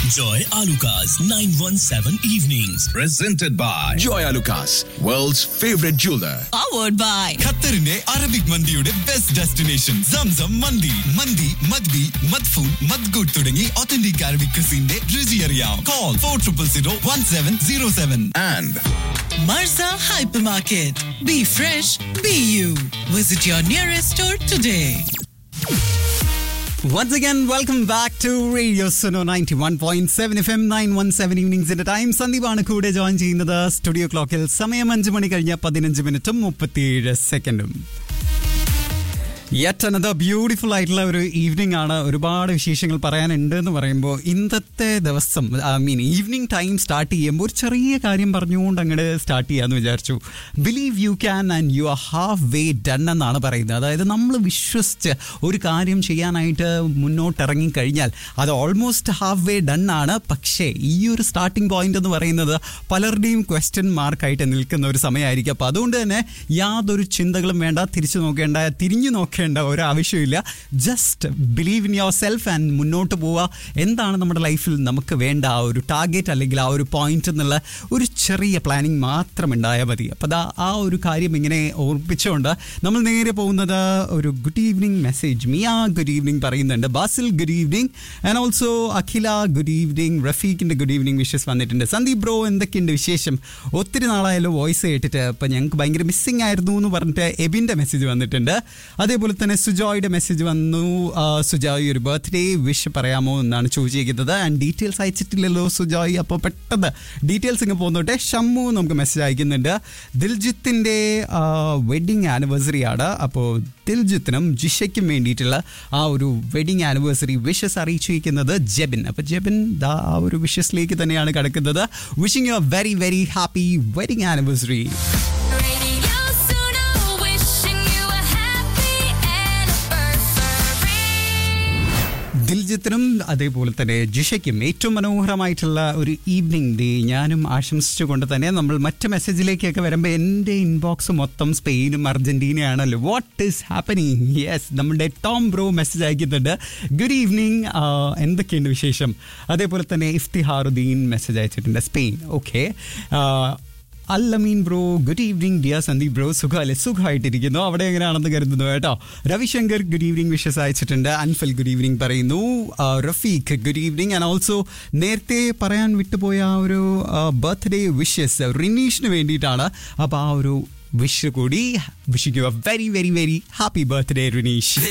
Joy Alukas 917 Evenings. Presented by Joy Alukas, world's favorite jeweler. powered by ഖത്തറിന്റെ Arabic മന്തിയുടെ best destination Zamzam മന്തി മന്തി മദ്ബി മദ്ഫൂൻ മദ്ഗുഡ് തുടങ്ങി ഒത്തന്റിക് അറബിക് ക്രിസിന്റെ രുചി അറിയാം call four triple zero one seven zero seven And Marza Hypermarket. Be fresh, be you. Visit your nearest store today. Once again, welcome back to Radio Suno 91.7 FM 917 evenings in the time. സന്ദീപാണ് കൂടെ join ചെയ്യുന്നത് studio ക്ലോക്കിൽ സമയം അഞ്ച് മണി കഴിഞ്ഞ പതിനഞ്ച് മിനിറ്റും മുപ്പത്തിയേഴ് സെക്കൻഡും യെറ്റ് അനദർ ബ്യൂട്ടിഫുൾ ആയിട്ടുള്ള ഒരു ഈവനിങ് ആണ് ഒരുപാട് വിശേഷങ്ങൾ പറയാനുണ്ട് എന്ന് പറയുമ്പോൾ ഇന്നത്തെ ദിവസം I mean evening time start ചെയ്യുമ്പോൾ ഒരു ചെറിയ കാര്യം പറഞ്ഞുകൊണ്ട് അങ്ങോട്ട് സ്റ്റാർട്ട് ചെയ്യാമെന്ന് വിചാരിച്ചു believe you can and you are halfway done എന്നാണ് പറയുന്നത് അതായത് നമ്മൾ വിശ്വസിച്ച് ഒരു കാര്യം ചെയ്യാനായിട്ട് മുന്നോട്ട് ഇറങ്ങിക്കഴിഞ്ഞാൽ അത് ഓൾമോസ്റ്റ് ഹാഫ് വേ ഡൺ ആണ് പക്ഷേ ഈ ഒരു സ്റ്റാർട്ടിംഗ് പോയിന്റ് എന്ന് പറയുന്നത് പലരുടെയും ക്വസ്റ്റ്യൻ മാർക്കായിട്ട് നിൽക്കുന്ന ഒരു സമയമായിരിക്കും അപ്പോൾ അതുകൊണ്ട് തന്നെ യാതൊരു ചിന്തകളും വേണ്ട തിരിച്ചു നോക്കേണ്ട തിരിഞ്ഞു നോക്കേണ്ട ഒരു ആവശ്യമില്ല just believe in yourself and മുന്നോട്ട് പോവുക എന്താണ് നമ്മുടെ ലൈഫിൽ നമുക്ക് വേണ്ട ആ ഒരു ടാർഗറ്റ് അല്ലെങ്കിൽ ആ ഒരു പോയിന്റ് എന്നുള്ള ഒരു ചെറിയ പ്ലാനിങ് മാത്രം ഉണ്ടായാൽ മതി അപ്പോൾ അതാ ആ ഒരു കാര്യം ഇങ്ങനെ ഓർപ്പിച്ചുകൊണ്ട് നമ്മൾ നേരെ പോകുന്നത് ഒരു good evening message Mia good evening പറയുന്നുണ്ട് Basil good evening and also Akhila good evening റഫീഖിൻ്റെ ഗുഡ് ഈവനിങ് വിഷസ് വന്നിട്ടുണ്ട് സന്ദീപ് ബ്രോ എന്തൊക്കെയുണ്ട് വിശേഷം ഒത്തിരി നാളായാലും വോയിസ് കേട്ടിട്ട് അപ്പം ഞങ്ങൾക്ക് ഭയങ്കര മിസ്സിംഗ് ആയിരുന്നു എന്ന് പറഞ്ഞിട്ട് എബിൻ്റെ മെസ്സേജ് വന്നിട്ടുണ്ട് അതേപോലെ തന്നെ സുജോയുടെ മെസ്സേജ് വന്നു ആ, സുജോയ് ഒരു ബർത്ത്ഡേ വിഷ് പറയാമോ എന്നാണ് ചോദിച്ചിരിക്കുന്നത് ആൻഡ് ഡീറ്റെയിൽസ് അയച്ചിട്ടില്ലല്ലോ സുജോയ് അപ്പോൾ പെട്ടെന്ന് ഡീറ്റെയിൽസ് ഇങ്ങ് പോന്നോട്ടെ ഷമ്മു നമുക്ക് മെസ്സേജ് അയക്കുന്നുണ്ട് ദിൽജിത്തിൻ്റെ വെഡിങ് ആനിവേഴ്സറി ആണ് അപ്പോൾ ദിൽജിത്തിനും ജിഷയ്ക്കും വേണ്ടിയിട്ടുള്ള ആ ഒരു വെഡിങ് ആനിവേഴ്സറി വിഷസ് അറിയിച്ചിരിക്കുന്നത് ജെബിൻ അപ്പോൾ ജെബിൻ ദാ ആ ഒരു വിഷസിലേക്ക് തന്നെയാണ് കിടക്കുന്നത് wishing you a very very happy wedding anniversary Radio Suno, wishing you a happy anniversary. ദിൽജിത്തിനും അതേപോലെ തന്നെ ജിഷയ്ക്കും ഏറ്റവും മനോഹരമായിട്ടുള്ള ഒരു ഈവനിങ് ഡേ ഞാനും ആശംസിച്ചുകൊണ്ട് തന്നെ നമ്മൾ മറ്റ് മെസ്സേജിലേക്കൊക്കെ വരുമ്പോൾ എൻ്റെ ഇൻബോക്സ് മൊത്തം സ്പെയിനും അർജന്റീനയാണല്ലോ വാട്ട് ഈസ് ഹാപ്പനിങ് യെസ് നമ്മുടെ ടോം ബ്രോ മെസ്സേജ് അയക്കുന്നുണ്ട് ഗുഡ് ഈവനിങ് എന്തൊക്കെയുണ്ട് വിശേഷം അതേപോലെ തന്നെ ഇഫ്തിഹാറുദ്ദീൻ മെസ്സേജ് അയച്ചിട്ടുണ്ട് Spain okay Allameen bro good evening dear Sandeep bro സുഖമല്ലേ സുഖമായിട്ടിരിക്കുന്നു അവിടെ എങ്ങനെയാണെന്ന് കരുതുന്നു കേട്ടോ രവിശങ്കർ ഗുഡ് ഈവനിങ് വിഷസ് അയച്ചിട്ടുണ്ട് അൻഫൽ ഗുഡ് ഈവനിങ് പറയുന്നു ആ, Rafeeq good evening and also നേരത്തെ പറയാൻ വിട്ടുപോയ ആ ഒരു ബർത്ത്ഡേ വിഷസ് റിനീഷിന് വേണ്ടിയിട്ടാണ് അപ്പോൾ ആ ഒരു വിഷ് കൂടി വിഷിക്കുക very very very happy birthday Rineesh